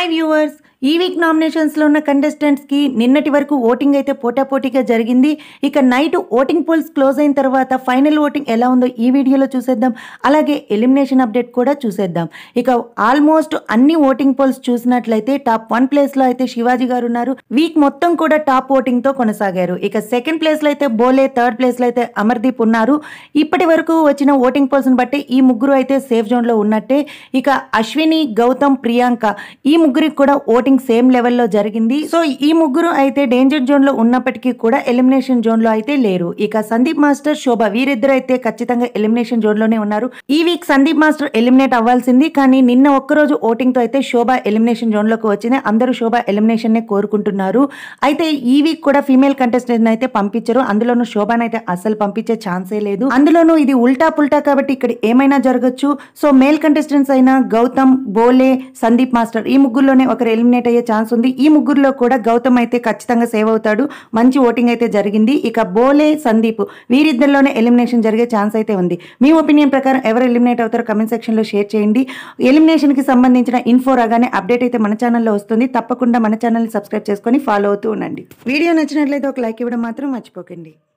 hi viewers ఈ week నామినేషన్స్లో ఉన్న కంటెస్టెంట్స్కి నిన్నటి వరకు ఓటింగ్ అయితే పోటాపోటీగా జరిగింది ఇక నైట్ ఓటింగ్ పోల్స్ క్లోజ్ అయిన తర్వాత ఫైనల్ ఓటింగ్ ఎలా ఉందో ఈ వీడియోలో చూసేద్దాం అలాగే ఎలిమినేషన్ అప్డేట్ కూడా చూసేద్దాం ఇక ఆల్మోస్ట్ అన్ని ఓటింగ్ పోల్స్ చూసినట్లయితే టాప్ వన్ ప్లేస్లో అయితే శివాజీ గారు ఉన్నారు వీక్ మొత్తం కూడా టాప్ ఓటింగ్తో కొనసాగారు ఇక సెకండ్ ప్లేస్లో అయితే బోలే థర్డ్ ప్లేస్లో అయితే అమర్దీప్ ఉన్నారు ఇప్పటి వరకు వచ్చిన ఓటింగ్ పోల్స్ని బట్టి ఈ ముగ్గురు అయితే సేఫ్ జోన్లో ఉన్నట్టే ఇక అశ్విని గౌతమ్ ప్రియాంక ఈ ముగ్గురికి కూడా ఓటింగ్ సేమ్ లెవెల్లో జరిగింది సో ఈ ముగ్గురు అయితే డేంజర్ జోన్లో ఉన్నప్పటికీ కూడా ఎలిమినేషన్ జోన్లో అయితే లేరు ఇక సందీప్ మాస్టర్ శోభ వీరిద్దరు అయితే ఖచ్చితంగా ఎలిమినేషన్ జోన్లోనే ఉన్నారు ఈ వీక్ సందీప్ మాస్టర్ ఎలిమినేట్ అవ్వాల్సింది కానీ నిన్న ఒక్కరోజు ఓటింగ్తో అయితే శోభ ఎలిమినేషన్ జోన్లోకి వచ్చింది అందరూ శోభ ఎలిమినేషన్ నే కోరుకుంటున్నారు అయితే ఈ వీక్ కూడా ఫీమేల్ కంటెస్టెంట్ అయితే పంపించరు అందులోనూ శోభను అయితే అసలు పంపించే ఛాన్సే లేదు అందులోనూ ఇది ఉల్టా పుల్టా కాబట్టి ఇక్కడ ఏమైనా జరగచ్చు సో మేల్ కంటెస్టెంట్స్ అయిన గౌతమ్ బోలే సందీప్ మాస్టర్ ఈ ముగ్గురులోనే ఒకరు ఎలిమినేట్ అయ్యే ఛాన్స్ ఉంది ఈ ముగ్గురులో కూడా గౌతమ్ అయితే ఖచ్చితంగా సేవ్ అవుతాడు మంచి ఓటింగ్ అయితే జరిగింది ఇక బోలే సందీప్ వీరిద్దరిలోనే ఎలిమినేషన్ జరిగే ఛాన్స్ అయితే ఉంది మీ ఒపీనియన్ ప్రకారం ఎవరు ఎలిమినేట్ అవుతారో కమెంట్ సెక్షన్లో షేర్ చేయండి ఎలిమినేషన్కి సంబంధించిన ఇన్ఫో రాగానే అప్డేట్ అయితే మన ఛానల్లో వస్తుంది తప్పకుండా మన ఛానల్ని సబ్స్క్రైబ్ చేసుకొని ఫాలో అవుతూ ఉండండి వీడియో నచ్చినట్లయితే ఒక లైక్ ఇవ్వడం మాత్రం మర్చిపోకండి